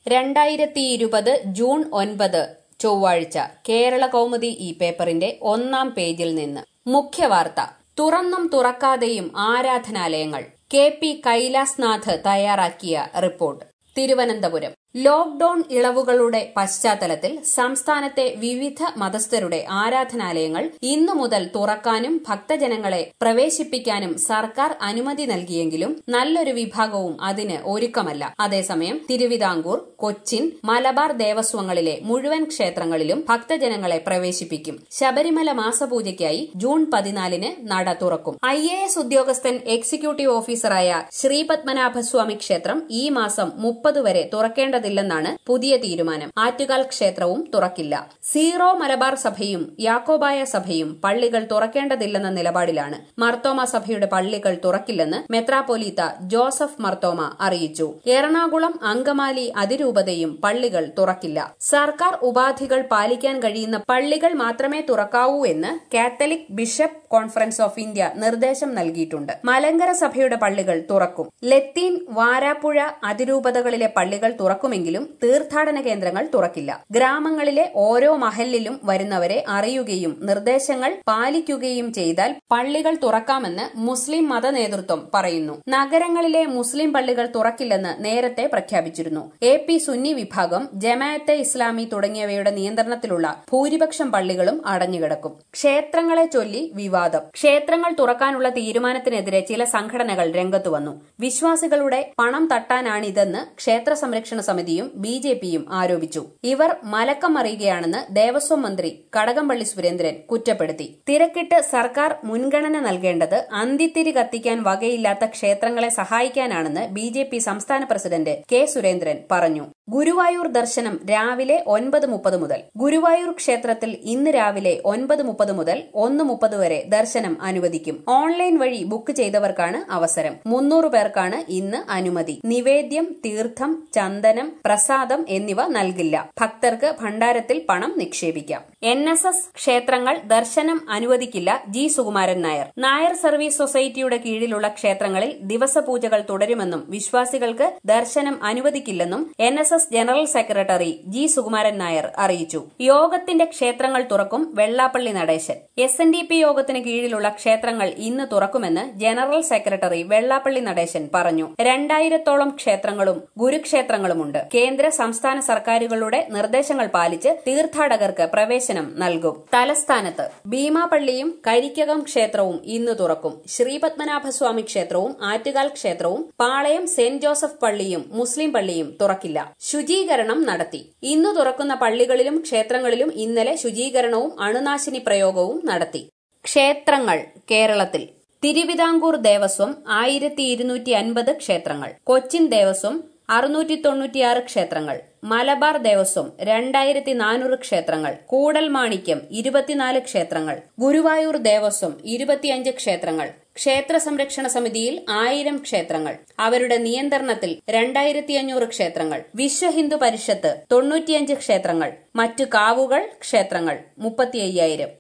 രണ്ടായിരത്തി ഇരുപത് ജൂൺ ഒൻപത് ചൊവ്വാഴ്ച കേരള കൗമുദി ഈ പേപ്പറിന്റെ ഒന്നാം പേജിൽ നിന്ന് മുഖ്യവാർത്ത തുറന്നും തുറക്കാതെയും ആരാധനാലയങ്ങൾ കെ പി കൈലാസ്നാഥ് തയ്യാറാക്കിയ റിപ്പോർട്ട് തിരുവനന്തപുരം ലോക്ഡൌൺ ഇളവുകളുടെ പശ്ചാത്തലത്തിൽ സംസ്ഥാനത്തെ വിവിധ മതസ്ഥരുടെ ആരാധനാലയങ്ങൾ ഇന്നു മുതൽ തുറക്കാനും ഭക്തജനങ്ങളെ പ്രവേശിപ്പിക്കാനും സർക്കാർ അനുമതി നൽകിയെങ്കിലും നല്ലൊരു വിഭാഗവും അതിന് ഒരുക്കമല്ല അതേസമയം തിരുവിതാംകൂർ കൊച്ചിൻ മലബാർ ദേവസ്വങ്ങളിലെ മുഴുവൻ ക്ഷേത്രങ്ങളിലും ഭക്തജനങ്ങളെ പ്രവേശിപ്പിക്കും ശബരിമല മാസപൂജയ്ക്കായി ജൂൺ പതിനാലിന് നട തുറക്കും ഐ എ എസ് ഉദ്യോഗസ്ഥൻ എക്സിക്യൂട്ടീവ് ഓഫീസറായ ശ്രീപത്മനാഭസ്വാമി ക്ഷേത്രം ഈ മാസം മുപ്പത് വരെ തുറക്കേണ്ടതില്ലെന്നാണ് പുതിയ തീരുമാനം ആറ്റുകാൽ ക്ഷേത്രവും തുറക്കില്ല സീറോ മലബാർ സഭയും യാക്കോബായ സഭയും പള്ളികൾ തുറക്കേണ്ടതില്ലെന്ന നിലപാടിലാണ് മർത്തോമ സഭയുടെ പള്ളികൾ തുറക്കില്ലെന്ന് മെത്രാപ്പൊലീത്ത ജോസഫ് മർത്തോമ അറിയിച്ചു എറണാകുളം അങ്കമാലി അതിരൂപതയും പള്ളികൾ തുറക്കില്ല സർക്കാർ ഉപാധികൾ പാലിക്കാൻ കഴിയുന്ന പള്ളികൾ മാത്രമേ തുറക്കാവൂ എന്ന് Catholic bishop conference of India നിർദ്ദേശം നൽകിയിട്ടുണ്ട് മലങ്കര സഭയുടെ പള്ളികൾ തുറക്കും ലത്തീൻ വാരാപ്പുഴ അതിരൂപതകളിലെ പള്ളികൾ തുറക്കുമെങ്കിലും തീർത്ഥാടന കേന്ദ്രങ്ങൾ തുറക്കില്ല ഗ്രാമങ്ങളിലെ ഓരോ മഹലിലും വരുന്നവരെ അറിയുകയും നിർദ്ദേശങ്ങൾ പാലിക്കുകയും ചെയ്താൽ പള്ളികൾ തുറക്കാമെന്ന് മുസ്ലിം മത നേതൃത്വം പറയുന്നു നഗരങ്ങളിലെ മുസ്ലിം പള്ളികൾ തുറക്കില്ലെന്ന് നേരത്തെ പ്രഖ്യാപിച്ചിരുന്നു എ പി സുന്നി വിഭാഗം ജമാഅത്തെ ഇസ്ലാമി തുടങ്ങിയവയുടെ നിയന്ത്രണത്തിലുള്ള ഭൂരിപക്ഷം പള്ളികളും അടഞ്ഞുകിടക്കും ക്ഷേത്രങ്ങളെ ചൊല്ലി വിവാദം ക്ഷേത്രങ്ങൾ തുറക്കാനുള്ള തീരുമാനത്തിനെതിരെ ചില സംഘടനകൾ രംഗത്തു വന്നു വിശ്വാസികളുടെ പണം തട്ടാനാണിതെന്ന് ക്ഷേത്ര സംരക്ഷണ സമിതിയും ബി ജെ പിയും ആരോപിച്ചു ഇവർ മലക്കം മറിയുകയാണെന്ന് ദേവസ്വം മന്ത്രി കടകംപള്ളി സുരേന്ദ്രൻ കുറ്റപ്പെടുത്തി തിരക്കിട്ട് സർക്കാർ മുൻഗണന നൽകേണ്ടത് അന്തിത്തിരി കത്തിക്കാൻ വകയില്ലാത്ത ക്ഷേത്രങ്ങളെ സഹായിക്കാനാണെന്ന് ബി ജെ പി സംസ്ഥാന പ്രസിഡന്റ് കെ സുരേന്ദ്രൻ പറഞ്ഞു ഗുരുവായൂർ ദർശനം രാവിലെ ഒൻപത് മുപ്പത് മുതൽ ഗുരുവായൂർ ക്ഷേത്രത്തിൽ ഇന്ന് രാവിലെ ഒൻപത് മുപ്പത് മുതൽ ഒന്ന് മുപ്പത് വരെ ദർശനം അനുവദിക്കും ഓൺലൈൻ വഴി ബുക്ക് ചെയ്തവർക്കാണ് അവസരം മുന്നൂറ് പേർക്കാണ് ഇന്ന് അനുമതി നിവേദ്യം തീർത്ഥം ചന്ദനം പ്രസാദം എന്നിവ നൽകില്ല ഭക്തർക്ക് ഭണ്ഡാരത്തിൽ പണം നിക്ഷേപിക്കാം എൻ എസ് എസ് ക്ഷേത്രങ്ങൾ ദർശനം അനുവദിക്കില്ല ജി സുകുമാരൻ നായർ നായർ സർവീസ് സൊസൈറ്റിയുടെ കീഴിലുള്ള ക്ഷേത്രങ്ങളിൽ ദിവസപൂജകൾ തുടരുമെന്നും വിശ്വാസികൾക്ക് ദർശനം അനുവദിക്കില്ലെന്നും N S S general secretary G Sukumaran Nair അറിയിച്ചു യോഗത്തിന്റെ ക്ഷേത്രങ്ങൾ തുറക്കും Vellappally Natesan S N D P യോഗത്തിന് കീഴിലുള്ള ക്ഷേത്രങ്ങൾ ഇന്ന് തുറക്കുമെന്ന് ജനറൽ സെക്രട്ടറി വെള്ളാപ്പള്ളി നടേശൻ പറഞ്ഞു രണ്ടായിരത്തോളം ക്ഷേത്രങ്ങളും ഗുരുക്ഷേത്രങ്ങളുമുണ്ട് കേന്ദ്ര സംസ്ഥാന സർക്കാരുകളുടെ നിർദ്ദേശങ്ങൾ പാലിച്ച് തീർത്ഥാടകർക്ക് പ്രവേശനം നൽകും തലസ്ഥാനത്ത് ഭീമാപള്ളിയും കരിക്കകം ക്ഷേത്രവും ഇന്ന് തുറക്കും ശ്രീപത്മനാഭസ്വാമി ക്ഷേത്രവും ആറ്റുകാൽ ക്ഷേത്രവും പാളയം സെന്റ് ജോസഫ് പള്ളിയും മുസ്ലിം പള്ളിയും തുറക്കില്ല ശുചീകരണം നടത്തി ഇന്നു തുറക്കുന്ന പള്ളികളിലും ക്ഷേത്രങ്ങളിലും ഇന്നലെ ശുചീകരണവും അണുനാശിനി പ്രയോഗവും നടത്തി ക്ഷേത്രങ്ങൾ കേരളത്തിൽ തിരുവിതാംകൂർ ദേവസ്വം ആയിരത്തി ഇരുന്നൂറ്റി അൻപത് ക്ഷേത്രങ്ങൾ കൊച്ചിൻ ദേവസ്വം അറുന്നൂറ്റി തൊണ്ണൂറ്റിയാറ് ക്ഷേത്രങ്ങൾ മലബാർ ദേവസ്വം രണ്ടായിരത്തി നാനൂറ് ക്ഷേത്രങ്ങൾ കൂടൽമാണിക്യം ഇരുപത്തിനാല് ക്ഷേത്രങ്ങൾ ഗുരുവായൂർ ദേവസ്വം ഇരുപത്തിയഞ്ച് ക്ഷേത്രങ്ങൾ ക്ഷേത്ര സംരക്ഷണ സമിതിയിൽ ആയിരം ക്ഷേത്രങ്ങൾ അവരുടെ നിയന്ത്രണത്തിൽ രണ്ടായിരത്തി അഞ്ഞൂറ് ക്ഷേത്രങ്ങൾ വിശ്വ ഹിന്ദു പരിഷത്ത് തൊണ്ണൂറ്റിയഞ്ച് ക്ഷേത്രങ്ങൾ മറ്റു കാവുകൾ ക്ഷേത്രങ്ങൾ മുപ്പത്തി അയ്യായിരം